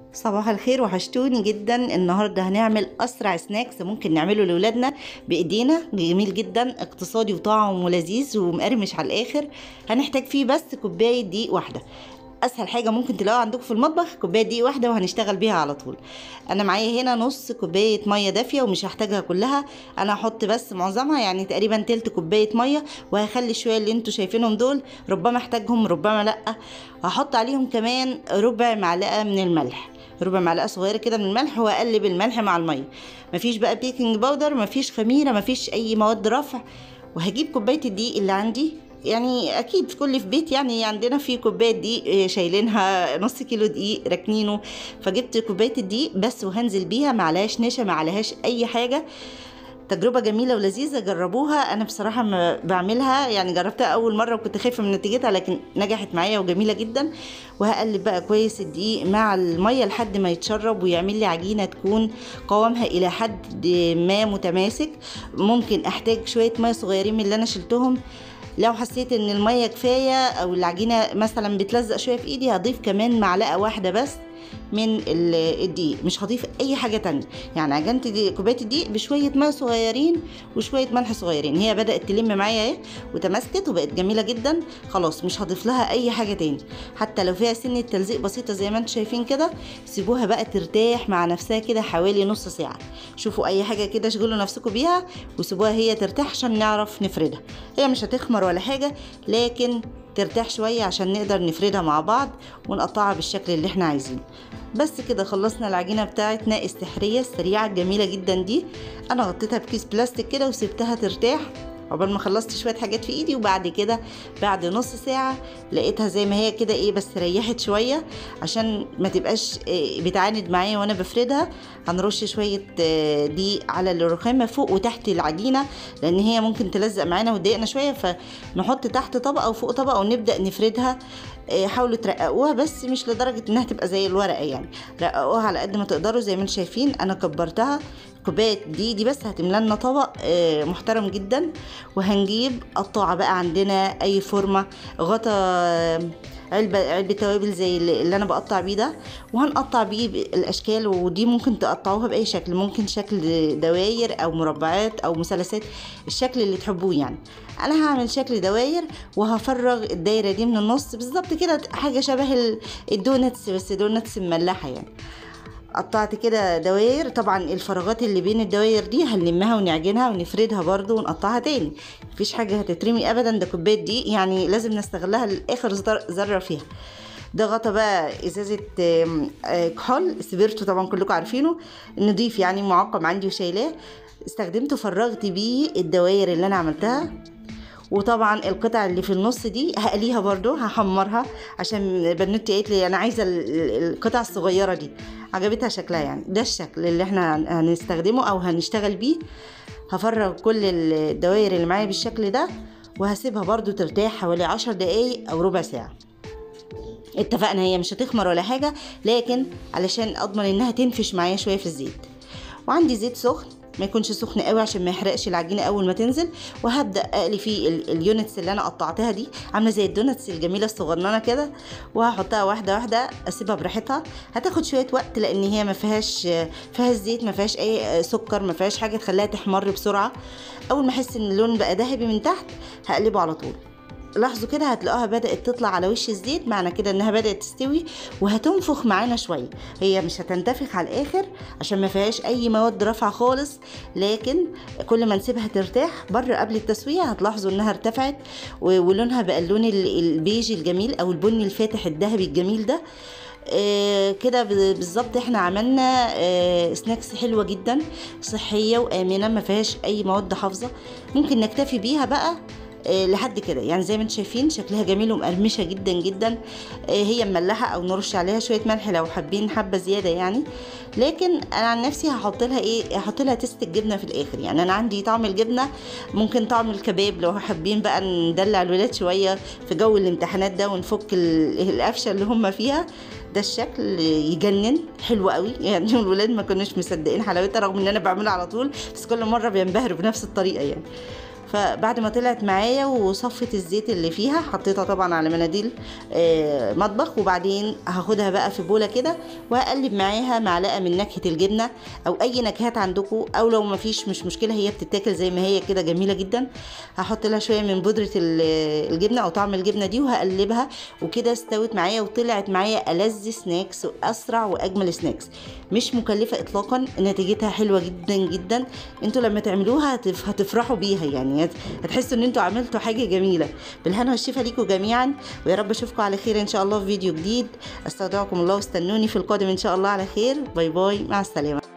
صباح الخير وحشتوني جدا النهارده هنعمل اسرع سناكس ممكن نعمله لاولادنا بايدينا جميل جدا اقتصادي وطعم ولذيذ ومقرمش على الاخر هنحتاج فيه بس كوبايه دقيق واحده اسهل حاجه ممكن تلاقوها عندكم في المطبخ كوبايه دقيق واحده وهنشتغل بيها على طول انا معايا هنا نص كوبايه ميه دافيه ومش هحتاجها كلها انا هحط بس معظمها يعني تقريبا تلت كوبايه ميه وهخلي شويه اللي انتوا شايفينهم دول ربما احتاجهم ربما لا هحط عليهم كمان ربع معلقه من الملح ربع معلقه صغيره كده من الملح واقلب الملح مع الميه مفيش بقى بيكنج باودر مفيش خميره مفيش اي مواد رفع وهجيب كوبايه الدقيق اللي عندي يعني اكيد في كل في بيت يعني عندنا في كوبايه دقيق شايلينها نص كيلو دقيق راكنينه فجبت كوبايه الدقيق بس وهنزل بيها معلهاش نشا معلهاش اي حاجه تجربة جميلة ولذيذة جربوها أنا بصراحة ما بعملها يعني جربتها أول مرة وكنت خايفة من نتيجتها لكن نجحت معايا وجميلة جدا وهقلب بقى كويس الدقيق مع المية لحد ما يتشرب ويعمل لي عجينة تكون قوامها إلى حد ما متماسك ممكن أحتاج شوية مية صغيرين من اللي أنا شلتهم لو حسيت ان الميه كفايه او العجينه مثلا بتلزق شويه في ايدي هضيف كمان معلقه واحده بس من الدقيق مش هضيف اي حاجه تانية يعني عجنت دي كوبايه الدقيق بشويه ميه صغيرين وشويه ملح صغيرين هي بدات تلم معايا اهي وتماسكت وبقت جميله جدا خلاص مش هضيف لها اي حاجه تاني حتى لو فيها سنه تلزيق بسيطه زي ما انتم شايفين كده سيبوها بقى ترتاح مع نفسها كده حوالي نص ساعه شوفوا اي حاجه كده اشغلوا نفسكم بيها وسيبوها هي ترتاح عشان نعرف نفردها هي مش هتخمر ولا حاجه لكن ترتاح شوية عشان نقدر نفردها مع بعض ونقطعها بالشكل اللي احنا عايزينه بس كده خلصنا العجينة بتاعتنا السحرية السريعة الجميلة جدا دي انا غطيتها بكيس بلاستيك كده وسبتها ترتاح عقبال ما خلصت شويه حاجات في ايدي وبعد كده بعد نص ساعه لقيتها زي ما هي كده ايه بس ريحت شويه عشان ما تبقاش إيه بتعاند معايا وانا بفردها هنرش شويه دقيق على الرخامه فوق وتحت العجينه لان هي ممكن تلزق معانا وتضايقنا شويه فنحط تحت طبقه وفوق طبقه ونبدا نفردها حاولوا ترققوها بس مش لدرجه انها تبقى زي الورقه يعني رققوها على قد ما تقدروا زي ما انتم شايفين انا كبرتها كوبايه دي دي بس هتملى لنا طبق محترم جدا وهنجيب قطاعه بقى عندنا اي فورمه غطا علبة علبة توابل زي اللي أنا بقطع بيه ده وهنقطع بيه الأشكال ودي ممكن تقطعوها بأي شكل ممكن شكل دواير أو مربعات أو مثلثات الشكل اللي تحبوه يعني أنا هعمل شكل دواير وهفرغ الدايرة دي من النص بالظبط كده حاجة شبه الدونتس بس دونتس مملحة يعني قطعت كده دواير طبعا الفراغات اللي بين الدواير دي هنلمها ونعجنها ونفردها برضو ونقطعها تاني مفيش حاجة هتترمي ابدا ده كوباية دي يعني لازم نستغلها لاخر ذرة فيها ده غطا بقى ازازة كحول سبيرتو طبعا كلكم عارفينه نضيف يعني معقم عندي وشايلاه استخدمته فرغت بيه الدواير اللي انا عملتها وطبعا القطع اللي في النص دي هقليها برضو هحمرها عشان بنوتي قالت لي انا عايزه القطع الصغيره دي عجبتها شكلها يعني ده الشكل اللي احنا هنستخدمه او هنشتغل بيه هفرغ كل الدوائر اللي معايا بالشكل ده وهسيبها برضو ترتاح حوالي عشر دقايق او ربع ساعه اتفقنا هي مش هتخمر ولا حاجه لكن علشان اضمن انها تنفش معايا شويه في الزيت وعندي زيت سخن ما يكونش سخن قوي عشان ما يحرقش العجينه اول ما تنزل وهبدا اقلي فيه اليونتس اللي انا قطعتها دي عامله زي الدونتس الجميله الصغننه كده وهحطها واحده واحده اسيبها براحتها هتاخد شويه وقت لان هي ما فيهاش فيهاش زيت ما فيهاش اي سكر ما فيهاش حاجه تخليها تحمر بسرعه اول ما احس ان اللون بقى ذهبي من تحت هقلبه على طول لاحظوا كده هتلاقوها بدأت تطلع على وش الزيت معنى كده انها بدأت تستوي وهتنفخ معانا شوية هي مش هتنتفخ على الاخر عشان ما فيهاش اي مواد رافعة خالص لكن كل ما نسيبها ترتاح بره قبل التسوية هتلاحظوا انها ارتفعت ولونها بقى اللون البيجي الجميل او البني الفاتح الذهبي الجميل ده آه كده بالظبط احنا عملنا آه سناكس حلوه جدا صحيه وامنه ما فيهاش اي مواد حافظه ممكن نكتفي بيها بقى لحد كده يعني زي ما انتم شايفين شكلها جميل ومقرمشه جدا جدا هي مملحه او نرش عليها شويه ملح لو حابين حبه زياده يعني لكن انا عن نفسي هحط لها ايه هحط لها تيست الجبنه في الاخر يعني انا عندي طعم الجبنه ممكن طعم الكباب لو حابين بقى ندلع الولاد شويه في جو الامتحانات ده ونفك القفشه اللي هم فيها ده الشكل يجنن حلو قوي يعني الولاد ما كانوش مصدقين حلاوتها رغم ان انا بعملها على طول بس كل مره بينبهروا بنفس الطريقه يعني فبعد ما طلعت معايا وصفت الزيت اللي فيها حطيتها طبعا على مناديل آه، مطبخ وبعدين هاخدها بقى في بوله كده وهقلب معاها معلقه من نكهه الجبنه او اي نكهات عندكم او لو ما فيش مش مشكله هي بتتاكل زي ما هي كده جميله جدا هحط لها شويه من بودره ال- الجبنه او طعم الجبنه دي وهقلبها وكده استوت معايا وطلعت معايا ألذ سناكس واسرع واجمل سناكس مش مكلفه اطلاقا نتيجتها حلوه جدا جدا انتوا لما تعملوها هتف- هتفرحوا بيها يعني هت- هتحسوا ان انتوا عملتوا حاجه جميله بالهنا والشفا ليكم جميعا ويا رب اشوفكم على خير ان شاء الله في فيديو جديد استودعكم الله واستنوني في القادم ان شاء الله على خير باي باي مع السلامه